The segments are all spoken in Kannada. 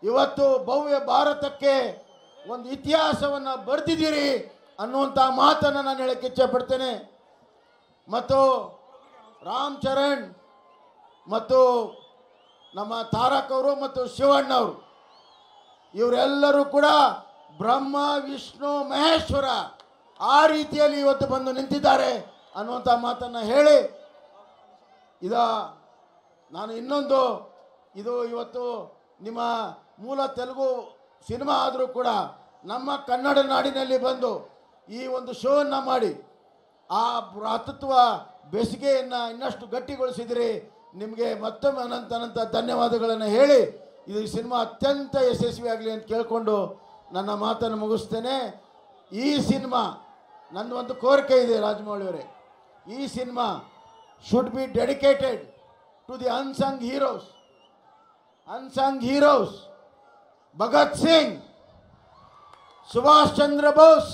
ಇವತ್ತು ಭವ್ಯ ಭಾರತಕ್ಕೆ ಒಂದು ಇತಿಹಾಸವನ್ನು ಬರೆದಿದ್ದೀರಿ ಅನ್ನುವಂಥ ಮಾತನ್ನು ನಾನು ಹೇಳಕ್ಕೆ ಇಚ್ಛೆಪಡ್ತೇನೆ ಮತ್ತು ರಾಮ್ ಚರಣ್ ಮತ್ತು ನಮ್ಮ ತಾರಕ್ ಅವರು ಮತ್ತು ಶಿವಣ್ಣವರು ಇವರೆಲ್ಲರೂ ಕೂಡ ಬ್ರಹ್ಮ ವಿಷ್ಣು ಮಹೇಶ್ವರ ಆ ರೀತಿಯಲ್ಲಿ ಇವತ್ತು ಬಂದು ನಿಂತಿದ್ದಾರೆ ಅನ್ನುವಂಥ ಮಾತನ್ನು ಹೇಳಿ ಇದ ನಾನು ಇನ್ನೊಂದು ಇದು ಇವತ್ತು ನಿಮ್ಮ ಮೂಲ ತೆಲುಗು ಸಿನಿಮಾ ಆದರೂ ಕೂಡ ನಮ್ಮ ಕನ್ನಡ ನಾಡಿನಲ್ಲಿ ಬಂದು ಈ ಒಂದು ಶೋವನ್ನು ಮಾಡಿ ಆ ಭ್ರಾತೃತ್ವ ಬೇಸಿಗೆಯನ್ನು ಇನ್ನಷ್ಟು ಗಟ್ಟಿಗೊಳಿಸಿದಿರಿ ನಿಮಗೆ ಮತ್ತೊಮ್ಮೆ ಅನಂತ ಅನಂತ ಧನ್ಯವಾದಗಳನ್ನು ಹೇಳಿ ಇದು ಈ ಸಿನಿಮಾ ಅತ್ಯಂತ ಯಶಸ್ವಿಯಾಗಲಿ ಅಂತ ಕೇಳಿಕೊಂಡು ನನ್ನ ಮಾತನ್ನು ಮುಗಿಸ್ತೇನೆ ಈ ಸಿನಿಮಾ ನನ್ನ ಒಂದು ಕೋರಿಕೆ ಇದೆ ರಾಜಮೌಳಿ ಅವರೇ ಈ cinema should be dedicated to the unsung heroes unsung heroes Bhagat Singh Subhash Chandra Bose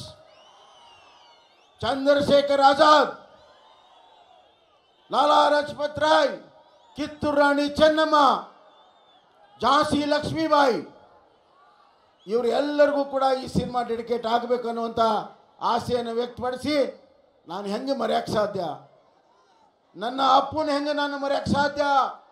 Chandrashekhar Azad Lala Lajpat Rai Kittur Rani Chennamma Jhansi Lakshmibai ಇವರು ಎಲ್ಲರಿಗೂ ಕೂಡ ಈ ಸಿನಿಮಾ ಡೆಡಿಕೇಟ್ ಆಗಬೇಕು ಅನ್ನುವಂಥ ಆಸೆಯನ್ನು ವ್ಯಕ್ತಪಡಿಸಿ ನಾನು ಹೆಂಗೆ ಮರೆಯೋಕ್ಕೆ ಸಾಧ್ಯ ನನ್ನ ಅಪ್ಪನ ಹೆಂಗೆ ನಾನು ಮರೆಯೋಕ್ಕೆ ಸಾಧ್ಯ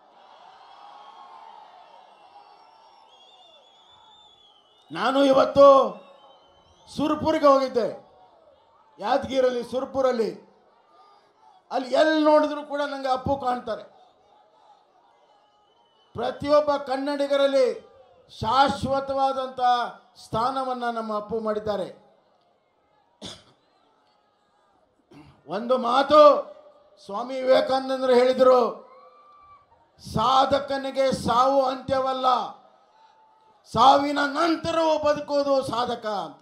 ನಾನು ಇವತ್ತು ಸುರ್ಪುರಿಗೆ ಹೋಗಿದ್ದೆ ಯಾದಗಿರಲ್ಲಿ ಸುರ್ಪುರಲ್ಲಿ ಅಲ್ಲಿ ಎಲ್ಲಿ ನೋಡಿದ್ರು ಕೂಡ ನನಗೆ ಅಪ್ಪು ಕಾಣ್ತಾರೆ ಪ್ರತಿಯೊಬ್ಬ ಕನ್ನಡಿಗರಲ್ಲಿ ಶಾಶ್ವತವಾದಂಥ ಸ್ಥಾನವನ್ನು ನಮ್ಮ ಅಪ್ಪು ಮಾಡಿದ್ದಾರೆ ಒಂದು ಮಾತು ಸ್ವಾಮಿ ವಿವೇಕಾನಂದರು ಹೇಳಿದರು ಸಾಧಕನಿಗೆ ಸಾವು ಅಂತ್ಯವಲ್ಲ ಸಾವಿನ ನಂತರವೂ ಬದುಕೋದು ಸಾಧಕ ಅಂತ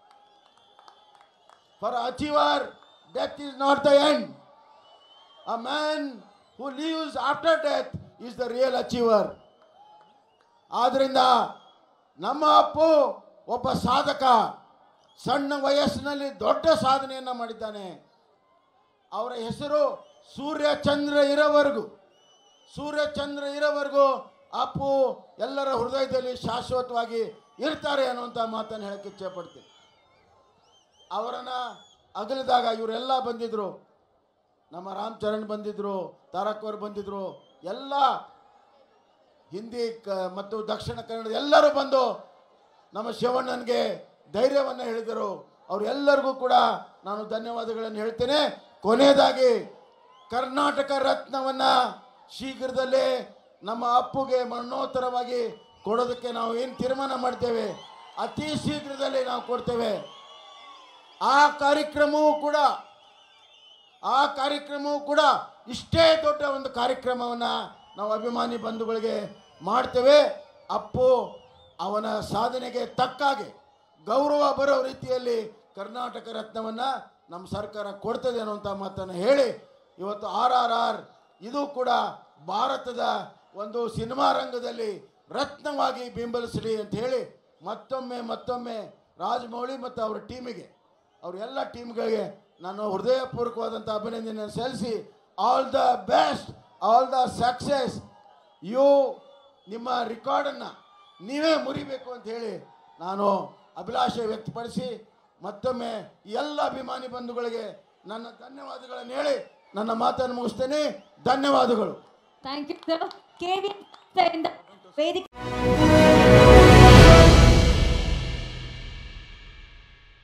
for achiever death is not the end a man who lives after death is the real achiever ಆದ್ದರಿಂದ ನಮ್ಮ ಅಪ್ಪು ಒಬ್ಬ ಸಾಧಕ ಸಣ್ಣ ವಯಸ್ಸಿನಲ್ಲಿ ದೊಡ್ಡ ಸಾಧನೆಯನ್ನು ಮಾಡಿದ್ದಾನೆ ಅವರ ಹೆಸರು ಸೂರ್ಯಚಂದ್ರ ಇರೋವರೆಗೂ ಸೂರ್ಯಚಂದ್ರ ಇರೋವರೆಗೂ ಅಪ್ಪು ಎಲ್ಲರ ಹೃದಯದಲ್ಲಿ ಶಾಶ್ವತವಾಗಿ ಇರ್ತಾರೆ ಅನ್ನುವಂಥ ಮಾತನ್ನು ಹೇಳಕ್ಕೆ ಇಚ್ಛೆಪಡ್ತೀನಿ ಅವರನ್ನು ಅಗಲಿದಾಗ ಇವರೆಲ್ಲ ಬಂದಿದ್ದರು ನಮ್ಮ ರಾಮ್ ಚರಣ್ ಬಂದಿದ್ದರು ತಾರಕ್ ಅವರು ಬಂದಿದ್ದರು ಎಲ್ಲ ಹಿಂದಿ ಕ ಮತ್ತು ದಕ್ಷಿಣ ಕನ್ನಡ ಎಲ್ಲರೂ ಬಂದು ನಮ್ಮ ಶಿವಣ್ಣನಿಗೆ ಧೈರ್ಯವನ್ನು ಹೇಳಿದರು ಅವರೆಲ್ಲರಿಗೂ ಕೂಡ ನಾನು ಧನ್ಯವಾದಗಳನ್ನು ಹೇಳ್ತೇನೆ ಕೊನೆಯದಾಗಿ ಕರ್ನಾಟಕ ರತ್ನವನ್ನು ಶೀಘ್ರದಲ್ಲೇ ನಮ್ಮ ಅಪ್ಪುಗೆ ಮರಣೋತ್ತರವಾಗಿ ಕೊಡೋದಕ್ಕೆ ನಾವು ಏನು ತೀರ್ಮಾನ ಮಾಡ್ತೇವೆ ಅತಿ ಶೀಘ್ರದಲ್ಲೇ ನಾವು ಕೊಡ್ತೇವೆ ಆ ಕಾರ್ಯಕ್ರಮವೂ ಕೂಡ ಆ ಕಾರ್ಯಕ್ರಮವೂ ಕೂಡ ಇಷ್ಟೇ ದೊಡ್ಡ ಒಂದು ಕಾರ್ಯಕ್ರಮವನ್ನು ನಾವು ಅಭಿಮಾನಿ ಬಂಧುಗಳಿಗೆ ಮಾಡ್ತೇವೆ ಅಪ್ಪು ಅವನ ಸಾಧನೆಗೆ ತಕ್ಕಾಗೆ ಗೌರವ ಬರೋ ರೀತಿಯಲ್ಲಿ ಕರ್ನಾಟಕ ರತ್ನವನ್ನು ನಮ್ಮ ಸರ್ಕಾರ ಕೊಡ್ತದೆ ಅನ್ನುವಂಥ ಮಾತನ್ನು ಹೇಳಿ ಇವತ್ತು ಆರ್ ಆರ್ ಆರ್ ಇದು ಕೂಡ ಭಾರತದ ಒಂದು ಸಿನಿಮಾ ರಂಗದಲ್ಲಿ ರತ್ನವಾಗಿ ಬೆಂಬಲಿಸಲಿ ಅಂತ ಹೇಳಿ ಮತ್ತೊಮ್ಮೆ ಮತ್ತೊಮ್ಮೆ ರಾಜಮೌಳಿ ಮತ್ತು ಅವರ ಟೀಮಿಗೆ ಅವ್ರ ಎಲ್ಲ ಟೀಮ್ಗಳಿಗೆ ನಾನು ಹೃದಯಪೂರ್ವಕವಾದಂಥ ಅಭಿನಂದನೆಯನ್ನು ಸಲ್ಲಿಸಿ all the best all the success you ನಿಮ್ಮ ರೆಕಾರ್ಡನ್ನು ನೀವೇ ಮುರಿಬೇಕು ಅಂತ ಹೇಳಿ ನಾನು ಅಭಿಲಾಷೆ ವ್ಯಕ್ತಪಡಿಸಿ ಮತ್ತೊಮ್ಮೆ ಎಲ್ಲ ಅಭಿಮಾನಿ ಬಂಧುಗಳಿಗೆ ನನ್ನ ಧನ್ಯವಾದಗಳನ್ನು ಹೇಳಿ ನನ್ನ ಮಾತನ್ನು ಮುಗಿಸ್ತೇನೆ ಧನ್ಯವಾದಗಳು thank you sir K V ವೇದಿಕೆ